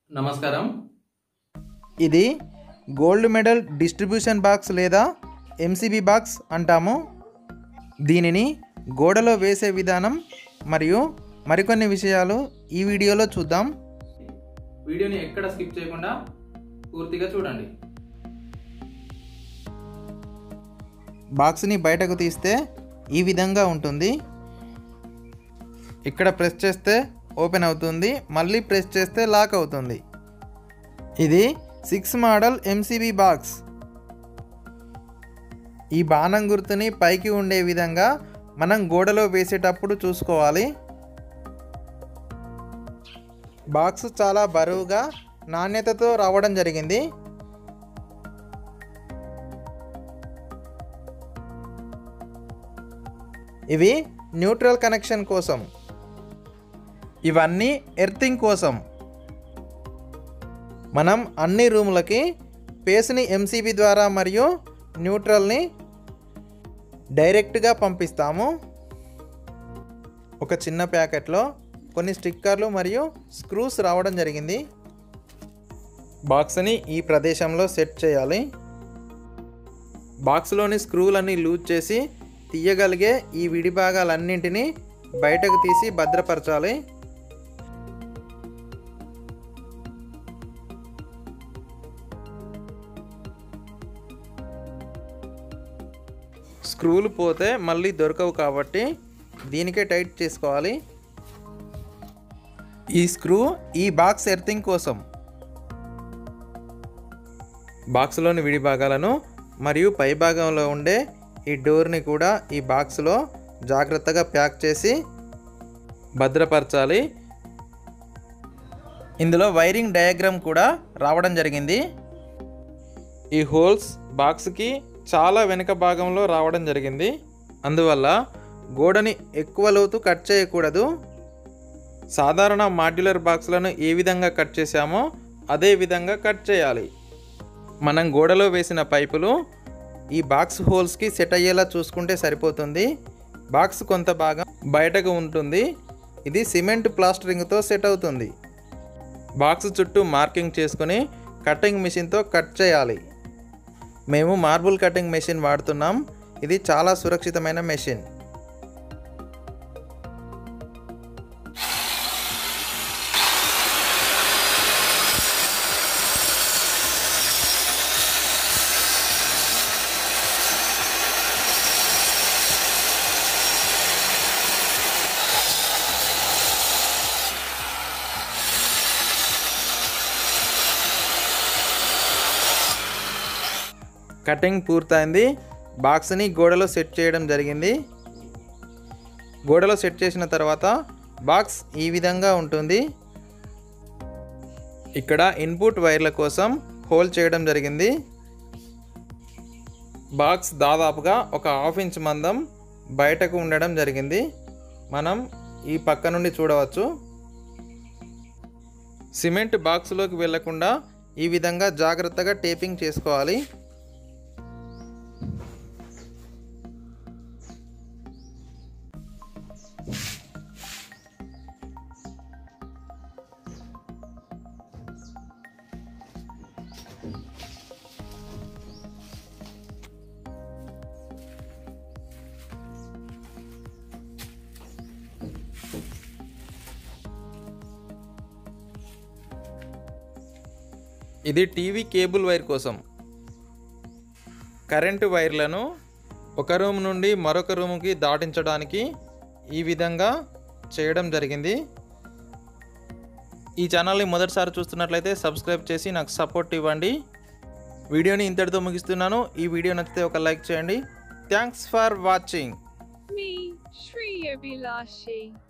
నమస్కారం ఇది gold medal distribution box లేదా ఎంసీబీ బాక్స్ అంటాము దీనిని గోడలో వేసే విధానం మరియు మరికొన్ని విషయాలు ఈ వీడియోలో చూద్దాం వీడియోని ఎక్కడ స్కిప్ చేయకుండా పూర్తిగా చూడండి బాక్స్ని బయటకు తీస్తే ఈ విధంగా ఉంటుంది ఇక్కడ ప్రెస్ చేస్తే ఓపెన్ అవుతుంది మళ్ళీ ప్రెస్ చేస్తే లాక్ అవుతుంది ఇది సిక్స్ మోడల్ ఎంసీబీ బాక్స్ ఈ బాణం గుర్తుని పైకి ఉండే విధంగా మనం గోడలో వేసేటప్పుడు చూసుకోవాలి బాక్స్ చాలా బరువుగా నాణ్యతతో రావడం జరిగింది ఇవి న్యూట్రల్ కనెక్షన్ కోసం ఇవన్నీ ఎర్తింగ్ కోసం మనం అన్ని రూములకి పేస్ని ఎంసీబీ ద్వారా మరియు న్యూట్రల్ని డైరెక్ట్గా పంపిస్తాము ఒక చిన్న ప్యాకెట్లో కొన్ని స్టిక్కర్లు మరియు స్క్రూస్ రావడం జరిగింది బాక్స్ని ఈ ప్రదేశంలో సెట్ చేయాలి బాక్స్లోని స్క్రూలన్నీ లూజ్ చేసి తీయగలిగే ఈ విడి భాగాలన్నింటినీ బయటకు తీసి భద్రపరచాలి స్క్రూలు పోతే మళ్ళీ దొరకవు కాబట్టి దీనికే టైట్ చేసుకోవాలి ఈ స్క్రూ ఈ బాక్స్ ఎర్తింగ్ కోసం బాక్స్లోని విడి భాగాలను మరియు పై భాగంలో ఉండే ఈ డోర్ని కూడా ఈ బాక్స్లో జాగ్రత్తగా ప్యాక్ చేసి భద్రపరచాలి ఇందులో వైరింగ్ డయాగ్రామ్ కూడా రావడం జరిగింది ఈ హోల్స్ బాక్స్కి చాలా వెనుక భాగంలో రావడం జరిగింది అందువల్ల గోడని ఎక్కువ లోతు కట్ చేయకూడదు సాధారణ మాడ్యులర్ బాక్స్లను ఏ విధంగా కట్ చేశామో అదే విధంగా కట్ చేయాలి మనం గోడలో వేసిన పైపులు ఈ బాక్స్ హోల్స్కి సెట్ అయ్యేలా చూసుకుంటే సరిపోతుంది బాక్స్ కొంత భాగం బయటకు ఉంటుంది ఇది సిమెంట్ ప్లాస్టరింగ్తో సెట్ అవుతుంది బాక్స్ చుట్టూ మార్కింగ్ చేసుకొని కటింగ్ మిషన్తో కట్ చేయాలి మేము మార్బుల్ కటింగ్ మెషిన్ వాడుతున్నాం ఇది చాలా సురక్షితమైన మెషిన్ కటింగ్ పూర్తయింది బాక్స్ని గోడలో సెట్ చేయడం జరిగింది గోడలో సెట్ చేసిన తర్వాత బాక్స్ ఈ విధంగా ఉంటుంది ఇక్కడ ఇన్పుట్ వైర్ల కోసం హోల్ చేయడం జరిగింది బాక్స్ దాదాపుగా ఒక హాఫ్ ఇంచ్ మందం బయటకు ఉండడం జరిగింది మనం ఈ పక్క నుండి చూడవచ్చు సిమెంట్ బాక్స్లోకి వెళ్లకుండా ఈ విధంగా జాగ్రత్తగా టేపింగ్ చేసుకోవాలి ఇది టీవీ కేబుల్ వైర్ కోసం కరెంటు వైర్లను ఒక రూమ్ నుండి మరొక రూమ్కి దాటించడానికి ఈ విధంగా చేయడం జరిగింది ఈ ఛానల్ని మొదటిసారి చూస్తున్నట్లయితే సబ్స్క్రైబ్ చేసి నాకు సపోర్ట్ ఇవ్వండి వీడియోని ఇంతటితో ముగిస్తున్నాను ఈ వీడియో నచ్చితే ఒక లైక్ చేయండి thanks for watching Me, Shri Abhilashi.